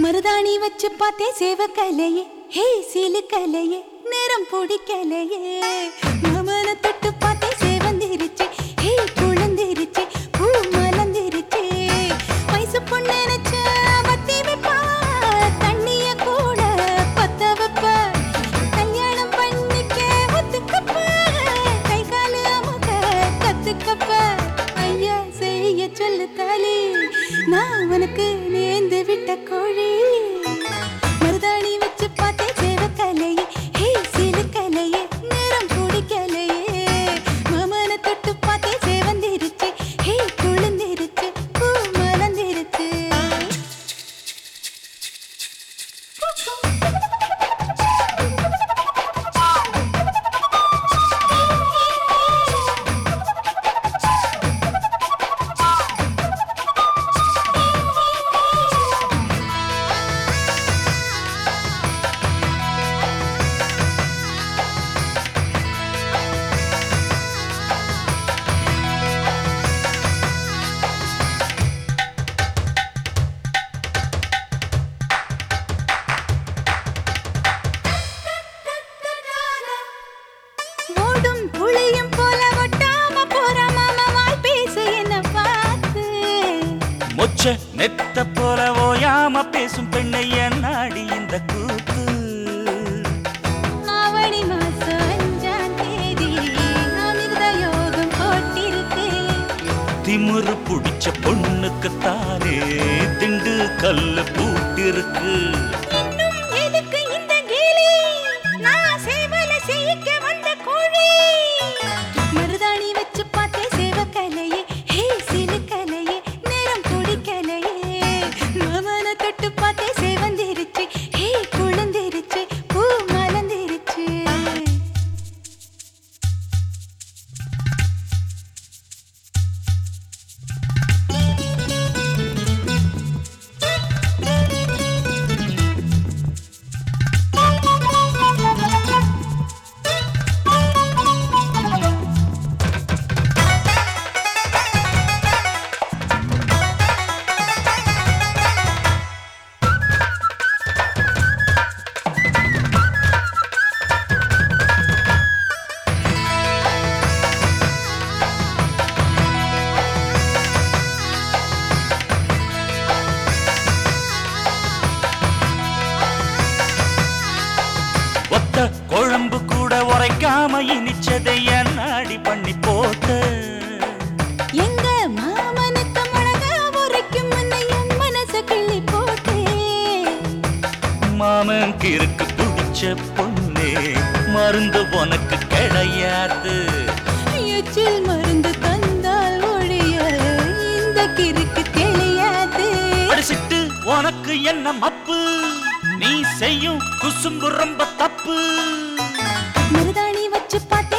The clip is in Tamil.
மருதாணி வச்சு பார்த்தே சேவ கலையே ஹே சீலு கலையே நேரம் பிடிக்கலையே மாமன தொட்டு பார்த்தே சேவந்திருச்சு ஹே குழந்திருச்சு பூ மலர்ந்திருச்சு வயசு பொண்ணு நினைச்ச பத்தி வைப்பா தண்ணிய கூட பத்த வைப்ப கல்யாணம் பண்ணிக்க ஒத்துக்கப்ப கை காலு அமுக கத்துக்கப்ப ஐயா செய்ய சொல்லு தாலி நான் உனக்கு நேர்ந்து விட்ட கோழி மருதாணி வச்சு பார்த்தே சேவ கலையே ஹே சீலு கலையே நேரம் பிடிக்கலையே மாமன தொட்டு பார்த்தே சேவந்திருச்சு ஹே குளிர்ந்திருச்சு பூ மலர்ந்திருச்சு ஓடும் புளியும் போல ஒட்டாம போற மாமா வாய் பேசு என்ன பார்த்து மொச்ச நெத்த போல ஓயாம பேசும் பெண்ணை என்னாடி இந்த கூத்து ஆவணி மாசம் அஞ்சாம் தேதி அமிர்த யோகம் போட்டிருக்கு திமிரு புடிச்ச பொண்ணுக்குத்தானே திண்டு கல்லு பூட்டிருக்கு இன்னும் எதுக்கு இந்த கேலி நான் சேவல செய்யிக்க வந்த கோழி மருதாணி வச்சு பார்த்தே சேவ கலையே ஹே சிலு கலையே நேரம் பிடிக்கலையே மாமன தொட்டு பார்த்தே சேவந்திருச்சு ஹே குழந்திருச்சு பூ மலர்ந்திருச்சு ஒத்த குழம்பு கூட உரைக்காம இனிச்சதை என்னாடி பண்ணி போட்ட எங்க மாமனுக்கு மிளகா உரைக்கும் முன்ன என் மனச கிள்ளி போட்டே மாமன் கிறுக்கு பிடிச்ச பொண்ணே மருந்து உனக்கு கிடையாது எச்சில் மருந்து தந்தால் ஒழிய இந்த கிறுக்கு தெரியாது அடிச்சிட்டு உனக்கு என்ன மப்பு நீ செய்யும் குசும்பு ரொம்ப தப்பு மருதாணி வச்சு பார்த்தே